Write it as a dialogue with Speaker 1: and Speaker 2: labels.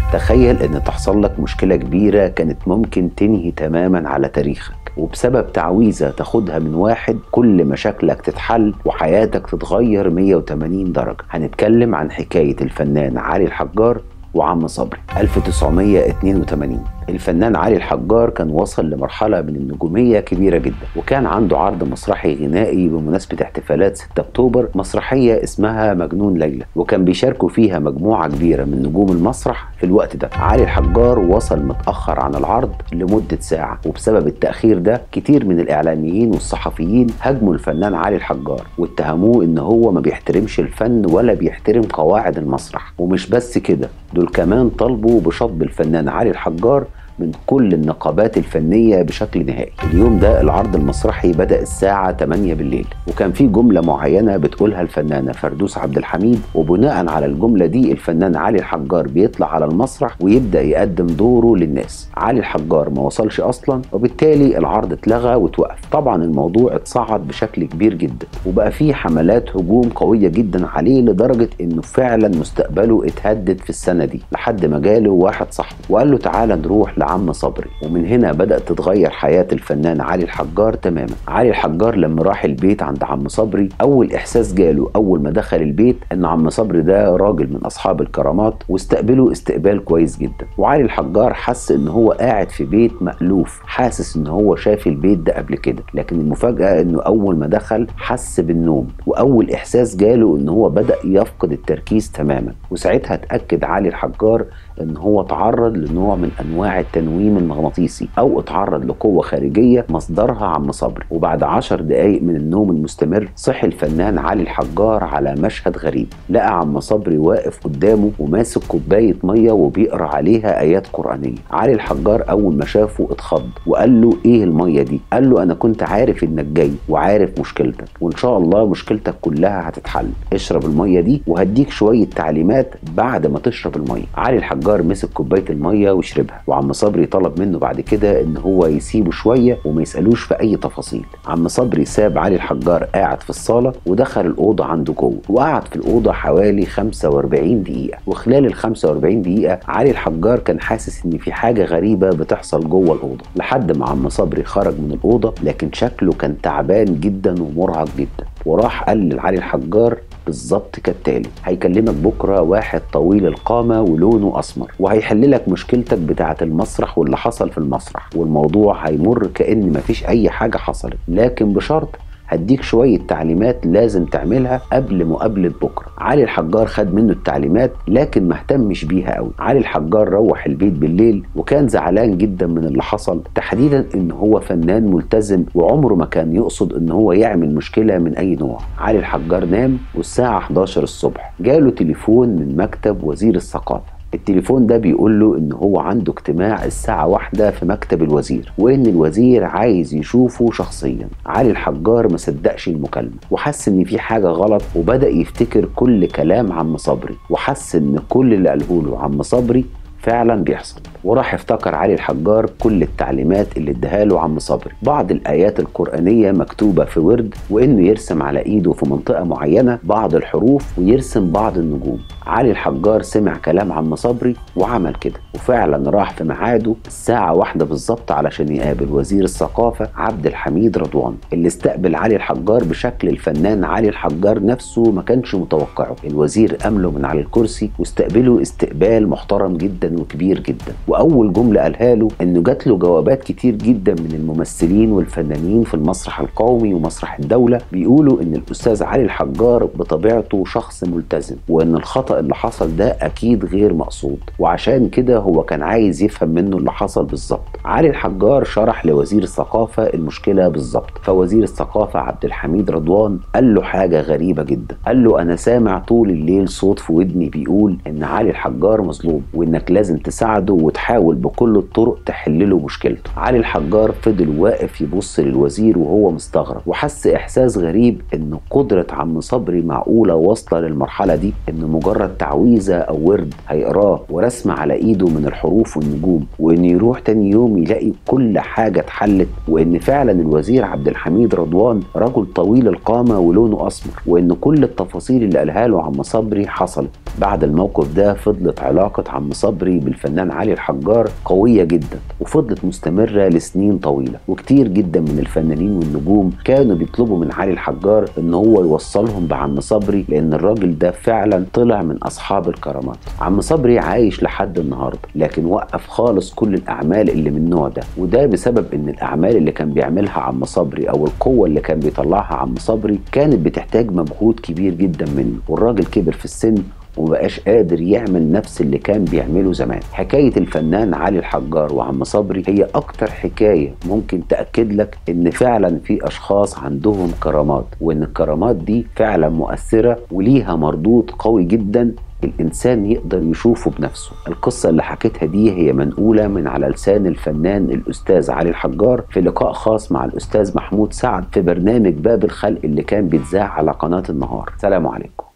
Speaker 1: تخيل ان تحصل لك مشكلة كبيرة كانت ممكن تنهي تماما على تاريخك وبسبب تعويذة تاخدها من واحد كل مشاكلك تتحل وحياتك تتغير 180 درجة هنتكلم عن حكاية الفنان علي الحجار وعم صبري 1982 الفنان علي الحجار كان وصل لمرحلة من النجومية كبيرة جدا وكان عنده عرض مسرحي غنائي بمناسبة احتفالات 6 أكتوبر مسرحية اسمها مجنون ليلى وكان بيشاركوا فيها مجموعة كبيرة من نجوم المسرح في الوقت ده علي الحجار وصل متأخر عن العرض لمدة ساعة وبسبب التأخير ده كتير من الإعلاميين والصحفيين هاجموا الفنان علي الحجار واتهموه إن هو ما بيحترمش الفن ولا بيحترم قواعد المسرح ومش بس كده دول كمان طالبوا بشطب الفنان علي الحجار من كل النقابات الفنية بشكل نهائي اليوم ده العرض المسرحي بدأ الساعة 8 بالليل وكان في جملة معينة بتقولها الفنانة فردوس عبد الحميد وبناء على الجملة دي الفنان علي الحجار بيطلع على المسرح ويبدأ يقدم دوره للناس علي الحجار ما وصلش أصلا وبالتالي العرض اتلغى وتوقف طبعا الموضوع اتصعد بشكل كبير جدا وبقى فيه حملات هجوم قوية جدا عليه لدرجة انه فعلا مستقبله اتهدد في السنة دي لحد ما جاله واحد صاحبه وقال له تعالى نروح عم صبري ومن هنا بدأت تتغير حياة الفنان علي الحجار تماما علي الحجار لما راح البيت عند عم صبري أول إحساس جاله أول ما دخل البيت إن عم صبري ده راجل من أصحاب الكرامات واستقبله استقبال كويس جدا وعلي الحجار حس إن هو قاعد في بيت مألوف حاسس إن هو شاف البيت ده قبل كده لكن المفاجأة إنه أول ما دخل حس بالنوم وأول إحساس جاله إن هو بدأ يفقد التركيز تماما وساعتها اتأكد علي الحجار إن هو تعرض لنوع من أنواع التنويم المغناطيسي او اتعرض لقوه خارجيه مصدرها عم صبري وبعد عشر دقايق من النوم المستمر صحي الفنان علي الحجار على مشهد غريب لقى عم صبري واقف قدامه وماسك كوبايه ميه وبيقرا عليها ايات قرانيه علي الحجار اول ما شافه اتخض وقال له ايه الميه دي قال له انا كنت عارف انك جاي وعارف مشكلتك وان شاء الله مشكلتك كلها هتتحل اشرب الميه دي وهديك شويه تعليمات بعد ما تشرب الميه علي الحجار مسك كوبايه الميه وشربها وعم صبري طلب منه بعد كده ان هو يسيبه شويه وما يسالوش في اي تفاصيل عم صبري ساب علي الحجار قاعد في الصاله ودخل الاوضه عنده جوه وقعد في الاوضه حوالي 45 دقيقه وخلال ال 45 دقيقه علي الحجار كان حاسس ان في حاجه غريبه بتحصل جوه الاوضه لحد ما عم صبري خرج من الاوضه لكن شكله كان تعبان جدا ومرهق جدا وراح قال لعلي الحجار بالظبط كالتالي هيكلمك بكره واحد طويل القامه ولونه اسمر وهيحل لك مشكلتك بتاعه المسرح واللي حصل في المسرح والموضوع هيمر كان مفيش اي حاجه حصلت لكن بشرط هديك شوية تعليمات لازم تعملها قبل مقابلة بكرة علي الحجار خد منه التعليمات لكن ما اهتمش بيها قوي علي الحجار روح البيت بالليل وكان زعلان جدا من اللي حصل تحديدا ان هو فنان ملتزم وعمره ما كان يقصد ان هو يعمل مشكلة من اي نوع علي الحجار نام والساعة 11 الصبح جاله تليفون من مكتب وزير الثقافة التليفون ده بيقول له ان هو عنده اجتماع الساعة واحدة في مكتب الوزير وان الوزير عايز يشوفه شخصيا علي الحجار ما صدقش المكالمة وحس ان في حاجة غلط وبدأ يفتكر كل كلام عم صبري وحس ان كل اللي قاله له عم صبري فعلا بيحصل وراح افتكر علي الحجار كل التعليمات اللي اداها له عم صبري بعض الايات القرانيه مكتوبه في ورد وانه يرسم على ايده في منطقه معينه بعض الحروف ويرسم بعض النجوم علي الحجار سمع كلام عم صبري وعمل كده وفعلا راح في ميعاده الساعه واحدة بالظبط علشان يقابل وزير الثقافه عبد الحميد رضوان اللي استقبل علي الحجار بشكل الفنان علي الحجار نفسه ما كانش متوقعه الوزير امله من على الكرسي واستقبله استقبال محترم جدا وكبير جدا واول جمله قالها له انه جات له جوابات كتير جدا من الممثلين والفنانين في المسرح القومي ومسرح الدوله بيقولوا ان الاستاذ علي الحجار بطبيعته شخص ملتزم وان الخطا اللي حصل ده اكيد غير مقصود وعشان كده هو كان عايز يفهم منه اللي حصل بالظبط علي الحجار شرح لوزير الثقافه المشكله بالظبط فوزير الثقافه عبد الحميد رضوان قال له حاجه غريبه جدا قال له انا سامع طول الليل صوت في ودني بيقول ان علي الحجار مظلوم وانك لازم تساعده وتحاول بكل الطرق تحل له مشكلته علي الحجار فضل واقف يبص للوزير وهو مستغرب وحس احساس غريب ان قدره عم صبري معقوله واصله للمرحله دي ان مجرد تعويذه او ورد هيقراه ورسمه على ايده من الحروف والنجوم وان يروح تاني يوم يلاقي كل حاجه اتحلت وان فعلا الوزير عبد الحميد رضوان رجل طويل القامه ولونه اسمر وان كل التفاصيل اللي قالها له عم صبري حصلت بعد الموقف ده فضلت علاقة عم صبري بالفنان علي الحجار قوية جدا وفضلت مستمرة لسنين طويلة وكتير جدا من الفنانين والنجوم كانوا بيطلبوا من علي الحجار ان هو يوصلهم بعم صبري لان الراجل ده فعلا طلع من اصحاب الكرامات عم صبري عايش لحد النهارده لكن وقف خالص كل الاعمال اللي من النوع ده وده بسبب ان الاعمال اللي كان بيعملها عم صبري او القوه اللي كان بيطلعها عم صبري كانت بتحتاج مجهود كبير جدا منه والراجل كبر في السن ومبقاش قادر يعمل نفس اللي كان بيعمله زمان حكاية الفنان علي الحجار وعم صبري هي أكتر حكاية ممكن تأكد لك إن فعلا في أشخاص عندهم كرامات وإن الكرامات دي فعلا مؤثرة وليها مردود قوي جدا الإنسان يقدر يشوفه بنفسه القصة اللي حكيتها دي هي منقولة من على لسان الفنان الأستاذ علي الحجار في لقاء خاص مع الأستاذ محمود سعد في برنامج باب الخلق اللي كان بيتذاع على قناة النهار سلام عليكم